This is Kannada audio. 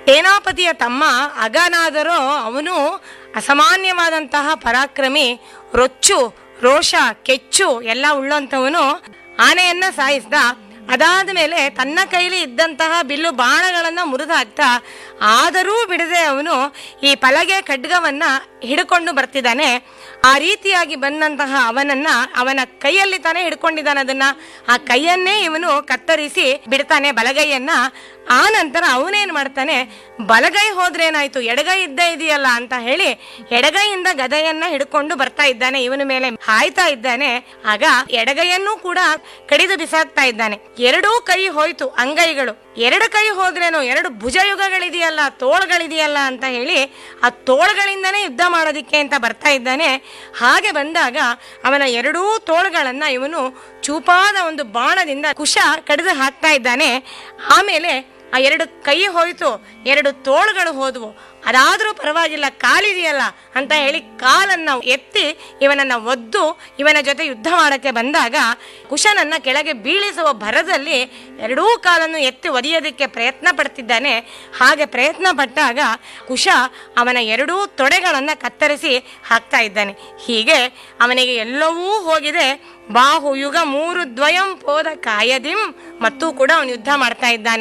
ಸೇನಾಪತಿಯ ತಮ್ಮ ಅಗನಾದರೂ ಅವನು ಅಸಾಮಾನ್ಯವಾದಂತಹ ಪರಾಕ್ರಮಿ ರೊಚ್ಚು ರೋಷ ಕೆಚ್ಚು ಎಲ್ಲ ಉಳ್ಳಂಥವನು ಆನೆಯನ್ನ ಸಾಯಿಸ್ದ ಅದಾದ ಮೇಲೆ ತನ್ನ ಕೈಲಿ ಇದ್ದಂತಹ ಬಿಲ್ಲು ಬಾಣಗಳನ್ನ ಮುರಿದು ಹಾಕ್ತಾ ಆದರೂ ಬಿಡದೆ ಅವನು ಈ ಪಲಗೆ ಖಡ್ಗವನ್ನ ಹಿಡ್ಕೊಂಡು ಬರ್ತಿದ್ದಾನೆ ಆ ರೀತಿಯಾಗಿ ಬಂದಂತಹ ಅವನನ್ನ ಅವನ ಕೈಯಲ್ಲಿ ತಾನೇ ಹಿಡ್ಕೊಂಡಿದ್ದಾನೆ ಅದನ್ನ ಆ ಕೈಯನ್ನೇ ಇವನು ಕತ್ತರಿಸಿ ಬಿಡ್ತಾನೆ ಬಲಗೈಯನ್ನ ಆ ನಂತರ ಅವನೇನ್ ಮಾಡ್ತಾನೆ ಬಲಗೈ ಹೋದ್ರೇನಾಯ್ತು ಎಡಗೈ ಇದ್ದೇ ಇದೆಯಲ್ಲ ಅಂತ ಹೇಳಿ ಎಡಗೈಯಿಂದ ಗದೆಯನ್ನ ಹಿಡ್ಕೊಂಡು ಬರ್ತಾ ಇದ್ದಾನೆ ಇವನ ಮೇಲೆ ಹಾಯ್ತಾ ಇದ್ದಾನೆ ಆಗ ಎಡಗೈಯನ್ನು ಕೂಡ ಕಡಿದು ಬಿಸಾಕ್ತಾ ಇದ್ದಾನೆ ಎರಡೂ ಕೈ ಹೋಯ್ತು ಅಂಗೈಗಳು ಎರಡು ಕೈ ಹೋದ್ರೇನು ಎರಡು ಭುಜಯುಗಗಳಿದೆಯಲ್ಲ ತೋಳುಗಳಿದೆಯಲ್ಲ ಅಂತ ಹೇಳಿ ಆ ತೋಳುಗಳಿಂದನೇ ಯುದ್ಧ ಮಾಡೋದಿಕ್ಕೆ ಅಂತ ಬರ್ತಾ ಇದ್ದಾನೆ ಹಾಗೆ ಬಂದಾಗ ಅವನ ಎರಡೂ ತೋಳುಗಳನ್ನ ಇವನು ಚೂಪಾದ ಒಂದು ಬಾಣದಿಂದ ಕುಶ ಕಡಿದು ಹಾಕ್ತಾ ಇದ್ದಾನೆ ಆಮೇಲೆ ಆ ಎರಡು ಕೈ ಹೋಯ್ತು ಎರಡು ತೋಳುಗಳು ಹೋದವು ಅದಾದ್ರೂ ಪರವಾಗಿಲ್ಲ ಕಾಲಿದೆಯಲ್ಲ ಅಂತ ಹೇಳಿ ಕಾಲನ್ನ ಎತ್ತಿ ಇವನನ್ನ ಒದ್ದು ಇವನ ಜೊತೆ ಯುದ್ಧ ಮಾಡಕ್ಕೆ ಬಂದಾಗ ಕುಶನನ್ನ ಕೆಳಗೆ ಬೀಳಿಸುವ ಭರದಲ್ಲಿ ಎರಡೂ ಕಾಲನ್ನು ಎತ್ತಿ ಒದೆಯೋದಕ್ಕೆ ಪ್ರಯತ್ನ ಪಡ್ತಿದ್ದಾನೆ ಹಾಗೆ ಪ್ರಯತ್ನ ಪಟ್ಟಾಗ ಕುಶ ಅವನ ಎರಡೂ ತೊಡೆಗಳನ್ನ ಕತ್ತರಿಸಿ ಹಾಕ್ತಾ ಇದ್ದಾನೆ ಹೀಗೆ ಅವನಿಗೆ ಎಲ್ಲವೂ ಹೋಗಿದೆ ಬಾಹು ಯುಗ ಮೂರು ದ್ವಯಂ ಪೋದ ಕಾಯದಿಂ ಮತ್ತು ಕೂಡ ಅವನು ಯುದ್ಧ ಮಾಡ್ತಾ ಇದ್ದಾನೆ